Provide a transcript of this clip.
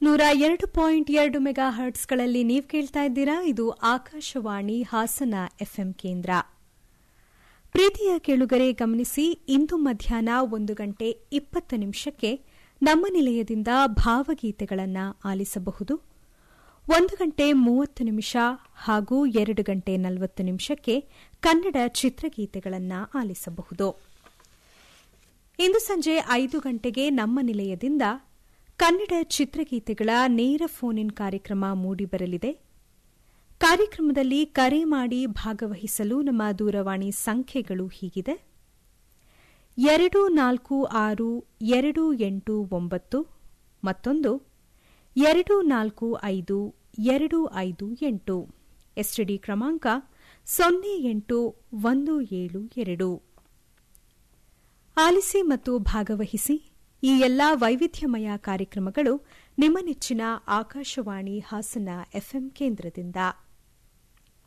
ನೂರ ಎರಡು ಪಾಯಿಂಟ್ ಎರಡು ಮೆಗಾ ಹರ್ಟ್ಸ್ಗಳಲ್ಲಿ ನೀವು ಕೇಳ್ತಾ ಇದ್ದೀರಾ ಇದು ಆಕಾಶವಾಣಿ ಹಾಸನ ಎಫ್ಎಂ ಕೇಂದ್ರ ಪ್ರೀತಿಯ ಕೇಳುಗರೆ ಗಮನಿಸಿ ಇಂದು ಮಧ್ಯಾಹ್ನ ಒಂದು ಗಂಟೆ ಇಪ್ಪತ್ತು ನಿಮಿಷಕ್ಕೆ ನಮ್ಮ ನಿಲಯದಿಂದ ಭಾವಗೀತೆಗಳನ್ನು ಆಲಿಸಬಹುದು ಒಂದು ಗಂಟೆ ಮೂವತ್ತು ನಿಮಿಷ ಹಾಗೂ ಎರಡು ಗಂಟೆ ನಲವತ್ತು ನಿಮಿಷಕ್ಕೆ ಕನ್ನಡ ಚಿತ್ರಗೀತೆಗಳನ್ನು ಆಲಿಸಬಹುದು ಇಂದು ಸಂಜೆ ಐದು ಗಂಟೆಗೆ ನಮ್ಮ ನಿಲಯದಿಂದ ಕನ್ನಡ ಚಿತ್ರಗೀತೆಗಳ ನೇರ ಫೋನ್ ಇನ್ ಕಾರ್ಯಕ್ರಮ ಮೂಡಿಬರಲಿದೆ ಕಾರ್ಯಕ್ರಮದಲ್ಲಿ ಕರೆ ಮಾಡಿ ಭಾಗವಹಿಸಲು ನಮ್ಮ ದೂರವಾಣಿ ಸಂಖ್ಯೆಗಳು ಹೀಗಿದೆ ಎರಡು ನಾಲ್ಕು ಆರು ಎರಡು ಎಂಟು ಒಂಬತ್ತು ಮತ್ತೊಂದು ಎರಡು ನಾಲ್ಕು ಐದು ಎರಡು ಐದು ಎಂಟು ಎಸ್ಟಿಡಿ ಕ್ರಮಾಂಕ ಸೊನ್ನೆ ಎಂಟು ಒಂದು ಏಳು ಎರಡು ಆಲಿಸಿ ಮತ್ತು ಭಾಗವಹಿಸಿ ಈ ಎಲ್ಲಾ ವೈವಿಧ್ಯಮಯ ಕಾರ್ಯಕ್ರಮಗಳು ನಿಮ್ಮ ನೆಚ್ಚಿನ ಆಕಾಶವಾಣಿ ಹಾಸನ ಎಫ್ಎಂ ಕೇಂದ್ರದಿಂದ